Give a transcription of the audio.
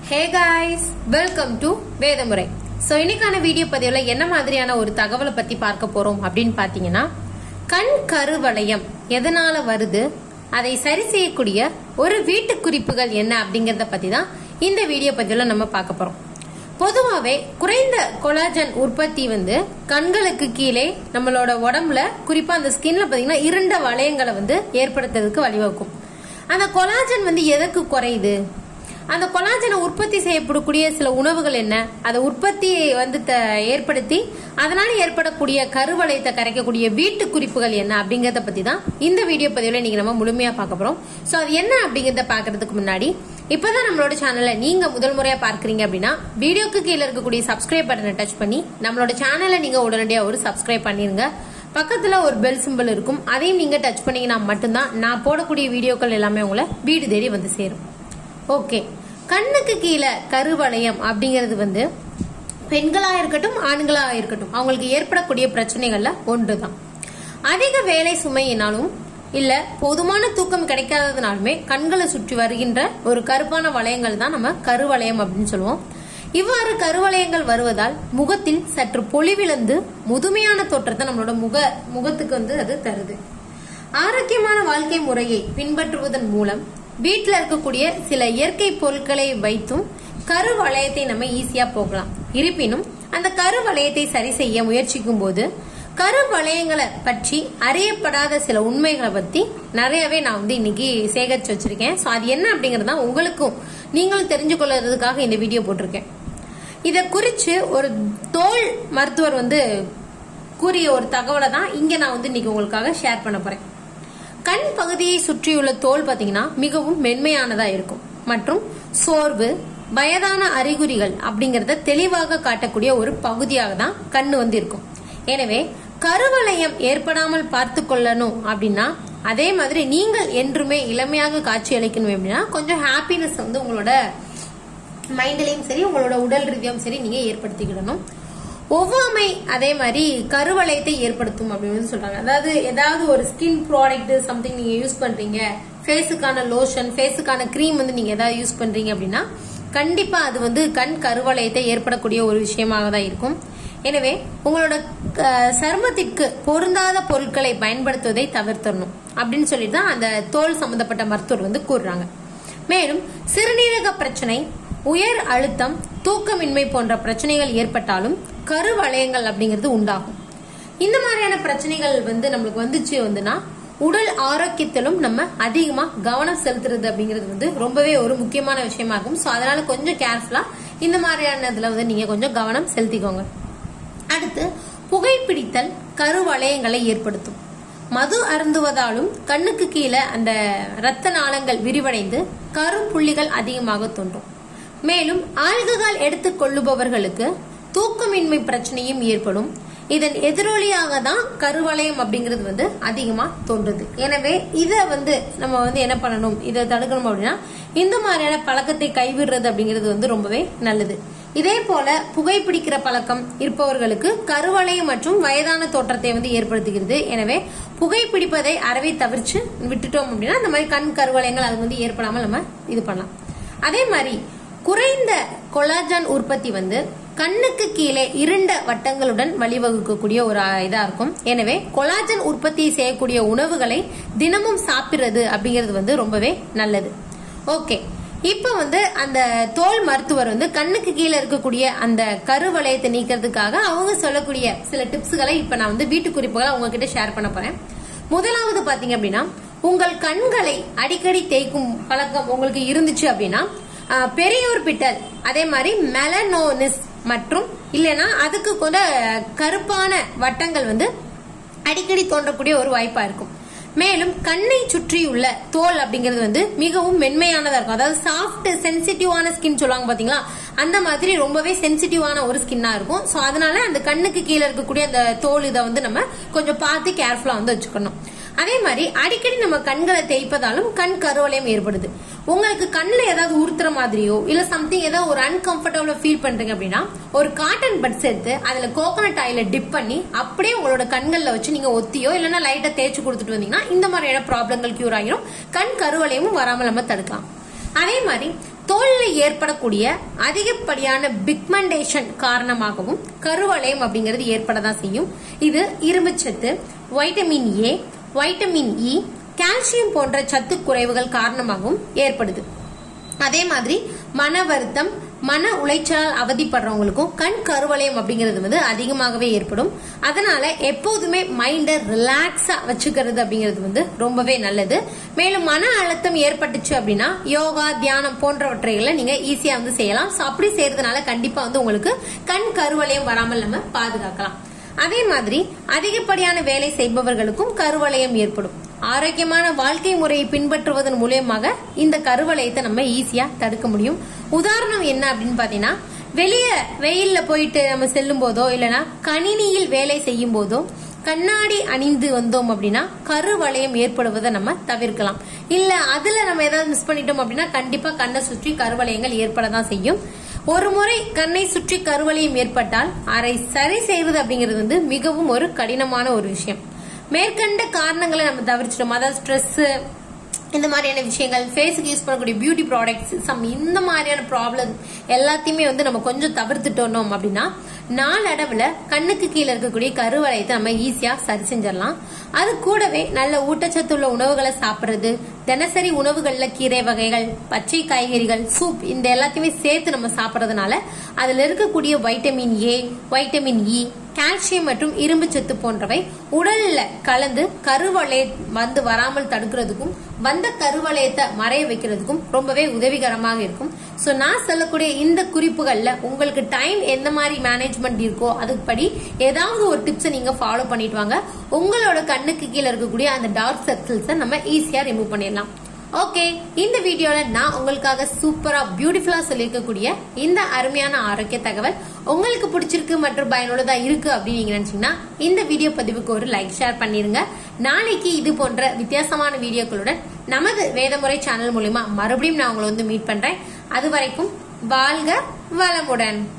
hey guys welcome to Vedamurai so இன்னைக்கான video பதிவில் என்ன மாதிரியான ஒரு தகவலை பத்தி பார்க்க போறோம் அப்படின்னு பார்த்தீங்கன்னா கண் கருவளையம் எதனால வருது அதை சரி செய்யக்கூடிய ஒரு வீட்டு குறிப்புகள் என்ன அப்படிங்கறத பத்தி தான் இந்த வீடியோ பதிவில் நம்ம பார்க்க போறோம் பொதுவாகவே குறைந்த கொலாஜன் உற்பத்தி வந்து கண்களுக்கு கீழே நம்மளோட உடம்புல குறிப்பா அந்த ஸ்கின்ல பாத்தீங்கன்னா இருண்ட வளையங்களை வந்து ஏற்படுத்துறதுக்கு வழிவகுக்கும் அந்த கொலாஜன் வந்து எதற்கு குறையுது அந்த கொலாஜனை உற்பத்தி செய்யப்படக்கூடிய சில உணவுகள் என்ன அதை உற்பத்தியை வந்து த- ஏற்படுத்தி அதனால ஏற்படக்கூடிய கருவளையத்தை கரைக்கக்கூடிய வீட்டு குறிப்புகள் என்ன அப்படிங்கறத பத்தி தான் இந்த வீடியோ பதிவுல நீங்க நம்ம முழுமையா பார்க்க போறோம் சோ அது என்ன அப்படிங்கறத பாக்குறதுக்கு முன்னாடி இப்பதான் நம்மளோட சேனலை நீங்க முதல் முறையா பார்க்கறீங்க அப்படின்னா வீடியோக்கு கீழே இருக்கக்கூடிய சப்ஸ்கிரைப் பட்டனை டச் பண்ணி நம்மளோட சேனலை நீங்க உடனடியா ஒரு சப்ஸ்கிரைப் பண்ணிருங்க பக்கத்துல ஒரு பெல் சிம்பிள் இருக்கும் அதையும் நீங்க டச் பண்ணீங்கன்னா மட்டும்தான் நான் போடக்கூடிய வீடியோக்கள் எல்லாமே உங்களை வீடு தேடி வந்து சேரும் ஓகே கண்ணுக்கு கீழே கருவளையம் அப்படிங்கிறது வந்து பெண்களா இருக்கட்டும் ஆண்களா இருக்கட்டும் அவங்களுக்கு ஏற்படக்கூடிய பிரச்சனைகள்ல ஒன்றுதான் அதிக வேலை சுமையினாலும் இல்ல போதுமான தூக்கம் கிடைக்காததுனாலுமே கண்களை சுற்றி வருகின்ற ஒரு கருப்பான வளையங்கள் தான் நம்ம கருவளையம் அப்படின்னு சொல்லுவோம் இவ்வாறு கருவளையங்கள் வருவதால் முகத்தில் சற்று பொலிவிழந்து முதுமையான தோற்றத்தை நம்மளோட முக முகத்துக்கு வந்து அது தருது ஆரோக்கியமான வாழ்க்கை முறையை பின்பற்றுவதன் மூலம் வீட்டில் இருக்கக்கூடிய சில இயற்கை பொருட்களை வைத்தும் கருவளையத்தை நம்ம ஈஸியா போகலாம் இருப்பினும் அந்த கருவளையத்தை சரி செய்ய முயற்சிக்கும் போது கருவளையங்களை பற்றி அறியப்படாத சில உண்மைகளை பத்தி நிறையவே நான் வந்து இன்னைக்கு சேகரிச்சு வச்சிருக்கேன் சோ அது என்ன அப்படிங்கறது தான் உங்களுக்கும் நீங்களும் தெரிஞ்சு கொள்றதுக்காக இந்த வீடியோ போட்டிருக்கேன் இத குறிச்சு ஒரு தோல் மருத்துவர் வந்து கூறிய ஒரு தகவலை தான் இங்க நான் வந்து இன்னைக்கு உங்களுக்காக ஷேர் பண்ண போறேன் கண் பகுதியை சுற்றியுள்ள தோல் பாத்தீங்கன்னா மிகவும் மென்மையானதா இருக்கும் மற்றும் சோர்வு வயதான அறிகுறிகள் அப்படிங்கறத தெளிவாக காட்டக்கூடிய ஒரு பகுதியாக தான் கண்ணு வந்து இருக்கும் எனவே கருவளையம் ஏற்படாமல் பார்த்து கொள்ளணும் அப்படின்னா அதே மாதிரி நீங்கள் என்றுமே இளமையாக காட்சி அளிக்கணும் அப்படின்னா கொஞ்சம் ஹாப்பினஸ் வந்து உங்களோட மைண்ட்லயும் சரி உங்களோட உடல் ரீதியாவும் சரி நீங்க ஏற்படுத்திக்கிடணும் ஒவ்வாமை அதே மாதிரி கருவளையத்தை ஏற்படுத்தும் அப்படின்னு வந்து சொல்றாங்க அதாவது ஏதாவது ஒரு ஸ்கின் ப்ராடக்ட் சம்திங் நீங்க யூஸ் பண்றீங்க ஃபேஸுக்கான லோஷன் ஃபேஸுக்கான க்ரீம் வந்து நீங்க ஏதாவது யூஸ் பண்றீங்க அப்படின்னா கண்டிப்பா அது வந்து கண் கருவளையத்தை ஏற்படக்கூடிய ஒரு விஷயமாக தான் இருக்கும் எனவே உங்களோட அஹ், சருமத்திற்கு பொருந்தாத பொருட்களை பயன்படுத்துவதை தவிர்த்தரணும் அப்படின்னு சொல்லிட்டு தான் அந்த தோல் சம்பந்தப்பட்ட மருத்துவர் வந்து கூறுறாங்க மேலும் சிறுநீரக பிரச்சனை உயர் அழுத்தம் தூக்கமின்மை போன்ற பிரச்சனைகள் ஏற்பட்டாலும் கருவளையங்கள் அப்படிங்கிறது உண்டாகும் இந்த மாதிரியான பிரச்சனைகள் வந்து நம்மளுக்கு வந்துச்சு வந்துன்னா உடல் ஆரோக்கியத்திலும் நம்ம அதிகமா கவனம் செலுத்துறது அப்படிங்கிறது வந்து ரொம்பவே ஒரு முக்கியமான விஷயமா இருக்கும் சோ அதனால கொஞ்சம் கேர்ஃபுல்லா இந்த மாதிரியான இதுல வந்து நீங்க கொஞ்சம் கவனம் செலுத்திக்கோங்க அடுத்து புகைப்பிடித்தல் கருவளையங்களை ஏற்படுத்தும் மது அருந்துவதாலும் கண்ணுக்கு கீழே அந்த இரத்த நாளங்கள் விரிவடைந்து கரும்புள்ளிகள் அதிகமாக தோன்றும் மேலும் ஆல்கஹால் எடுத்துக் கொள்ளுபவர்களுக்கு தூக்கமின்மை பிரச்சனையும் ஏற்படும் இதன் எதிரொலியாக தான் கருவளையம் அப்படிங்கிறது வந்து அதிகமா தோன்றுது எனவே இத வந்து நம்ம வந்து என்ன பண்ணணும் இதை தடுக்கணும் அப்படின்னா இந்த மாதிரியான பழக்கத்தை கைவிடுறது அப்படிங்கிறது வந்து ரொம்பவே நல்லது இதே போல புகைப்பிடிக்கிற பழக்கம் இருப்பவர்களுக்கு கருவளையம் மற்றும் வயதான தோற்றத்தை வந்து ஏற்படுத்துகிறது எனவே புகைப்பிடிப்பதை அறவே தவிர்த்து விட்டுட்டோம் அப்படின்னா இந்த மாதிரி கண் கருவளையங்கள் அது வந்து ஏற்படாமல் நம்ம இது பண்ணலாம் அதே மாதிரி குறைந்த கொலாஜன் உற்பத்தி வந்து கண்ணுக்கு கீழே இருண்ட வட்டங்களுடன் வழிவகுக்கக்கூடிய ஒரு ஆ, இதா இருக்கும் எனவே கொலாஜன் உற்பத்தி செய்யக்கூடிய உணவுகளை தினமும் சாப்பிடுறது அப்படிங்கிறது வந்து ரொம்பவே நல்லது ஓகே இப்போ வந்து அந்த தோல் மருத்துவர் வந்து கண்ணுக்கு கீழே இருக்கக்கூடிய அந்த கருவளையத்தை நீக்கிறதுக்காக அவங்க சொல்லக்கூடிய சில டிப்ஸ்களை இப்ப நான் வந்து வீட்டு குறிப்புகளை உங்ககிட்ட ஷேர் பண்ண போறேன் முதலாவது பாத்தீங்க அப்படின்னா உங்கள் கண்களை அடிக்கடி தேய்க்கும் பழக்கம் உங்களுக்கு இருந்துச்சு அப்படின்னா ஆஹ், பெரியோர் பிட்டல் அதே மாதிரி மெலனோனிஸ் மற்றும் இல்லைன்னா அதுக்கு கூட கருப்பான வட்டங்கள் வந்து அடிக்கடி தோன்றக்கூடிய ஒரு வாய்ப்பா இருக்கும் மேலும் கண்ணை சுற்றியுள்ள தோல் அப்படிங்கிறது வந்து மிகவும் மென்மையானதா இருக்கும் அதாவது சாஃப்ட் சென்சிட்டிவான ஸ்கின் சொல்லுவாங்க பாத்தீங்களா அந்த மாதிரி ரொம்பவே சென்சிட்டிவான ஒரு ஸ்கின்னா இருக்கும் சோ அதனால அந்த கண்ணுக்கு கீழே இருக்கக்கூடிய அந்த தோல் இதை வந்து நம்ம கொஞ்சம் பார்த்து கேர்ஃபுல்லா வந்து வச்சுக்கணும் அதே மாதிரி அடிக்கடி நம்ம கண்களை தேய்ப்பதாலும் கண் கருவளையம் ஏற்படுது உங்களுக்கு கண்ணுல ஏதாவது உறுத்துற மாதிரியோ இல்ல சம்திங் ஏதாவது ஒரு அன்கம்ஃபர்டபுளா ஃபீல் பண்றீங்க அப்படின்னா ஒரு காட்டன் பட்ஸ் எடுத்து அதுல கோகனட் ஆயில டிப் பண்ணி அப்படியே உங்களோட கண்கள்ல வச்சு நீங்க ஒத்தியோ இல்லைன்னா லைட்டா தேய்ச்சி கொடுத்துட்டு வந்தீங்கன்னா இந்த மாதிரியான ப்ராப்ளங்கள் கியூர் ஆகிரும் கண் கருவளையமும் வராமல் நம்ம தடுக்கலாம் அதே மாதிரி தோல்ல ஏற்படக்கூடிய அதிகப்படியான பிக்மெண்டேஷன் காரணமாகவும் கருவளையம் அப்படிங்கிறது ஏற்படதான் செய்யும் இது இரும்புச்சத்து vitamin A vitamin E calcium போன்ற சத்து குறைவுகள் காரணமாகவும் ஏற்படுது அதே மாதிரி மன வருத்தம் மன உளைச்சலால் அவதிப்படுறவங்களுக்கும் கண் கருவளையம் அப்படிங்கிறது வந்து அதிகமாகவே ஏற்படும் அதனால எப்போதுமே மைண்டை ரிலாக்ஸா வச்சுக்கிறது அப்படிங்கிறது வந்து ரொம்பவே நல்லது மேலும் மன அழுத்தம் ஏற்பட்டுச்சு அப்படின்னா யோகா தியானம் போன்றவற்றைகளை நீங்க ஈஸியா வந்து செய்யலாம் ஸோ அப்படி செய்யறதுனால கண்டிப்பா வந்து உங்களுக்கு கண் கருவளையம் வராமல் நம்ம பாதுகாக்கலாம் அதே மாதிரி அதிகப்படியான வேலை செய்பவர்களுக்கும் கருவளையம் ஏற்படும் ஆரோக்கியமான வாழ்க்கை முறையை பின்பற்றுவதன் மூலியமாக இந்த கருவளையத்தை நம்ம ஈஸியா தடுக்க முடியும் உதாரணம் என்ன அப்படின்னு பாத்தீங்கன்னா வெளியே வெயில்ல போயிட்டு நம்ம செல்லும் போதோ இல்லைன்னா கணினியில் வேலை செய்யும் போதோ கண்ணாடி அணிந்து வந்தோம் அப்படின்னா கருவளையம் ஏற்படுவதை நம்ம தவிர்க்கலாம் இல்ல அதுல நம்ம ஏதாவது மிஸ் பண்ணிட்டோம் அப்படின்னா கண்டிப்பா கண்ணை சுற்றி கருவளையங்கள் ஏற்படதான் செய்யும் ஒரு முறை கண்ணை சுற்றி கருவளையம் ஏற்பட்டால் அதை சரி செய்வது அப்படிங்கிறது வந்து மிகவும் ஒரு கடினமான ஒரு விஷயம் மேற்கண்ட காரணங்களை நம்ம தவிர்ச்சிட்டோம் அதாவது ஸ்ட்ரெஸ் இந்த மாதிரியான விஷயங்கள் ஃபேஸுக்கு யூஸ் பண்ணக்கூடிய பியூட்டி ப்ராடக்ட்ஸ் சம் இந்த மாதிரியான ப்ராப்ளம் எல்லாத்தையுமே வந்து நம்ம கொஞ்சம் தவிர்த்துட்டோம் அப்படின்னா நாளடைவுல கண்ணுக்கு கீழே இருக்கக்கூடிய கருவளையத்தை நம்ம ஈஸியா சரி செஞ்சிடலாம் அது கூடவே நல்ல ஊட்டச்சத்துள்ள உணவுகளை சாப்பிடுறது தினசரி உணவுகள்ல கீரை வகைகள் பச்சை காய்கறிகள் சூப் இந்த எல்லாத்தையுமே சேர்த்து நம்ம சாப்பிடுறதுனால அதுல இருக்கக்கூடிய vitamin A vitamin E calcium மற்றும் இரும்பு சத்து போன்றவை உடல்ல கலந்து கருவளைய வந்து வராமல் தடுக்கிறதுக்கும் வந்த கருவளையத்தை மறைய வைக்கிறதுக்கும் ரொம்பவே உதவிகரமாக இருக்கும் சோ நான் சொல்லக்கூடிய இந்த குறிப்புகள்ல உங்களுக்கு டைம் எந்த மாதிரி மேனேஜ்மெண்ட் இருக்கோ அதுபடி ஏதாவது ஒரு டிப்ஸை நீங்க ஃபாலோ பண்ணிட்டு வாங்க உங்களோட கண்ணுக்கு கீழே இருக்கக்கூடிய அந்த டார்க் சர்க்கிள்ஸை நம்ம ஈஸியா ரிமூவ் பண்ணிடலாம் ஓகே இந்த வீடியோல நான் உங்களுக்காக சூப்பரா பியூட்டிஃபுல்லா சொல்லியிருக்கக்கூடிய இந்த அருமையான ஆரோக்கிய தகவல் உங்களுக்கு பிடிச்சிருக்கு மற்றும் பயனுள்ளதா இருக்கு அப்படின்னு நீங்க நினைச்சீங்கன்னா இந்த வீடியோ பதிவுக்கு ஒரு லைக் ஷேர் பண்ணிருங்க நாளைக்கு இது போன்ற வித்தியாசமான வீடியோக்களுடன் நமது வேதமுறை சேனல் மூலியமா மறுபடியும் நான் உங்களை வந்து மீட் பண்றேன் அது வரைக்கும் வாழ்க வளமுடன்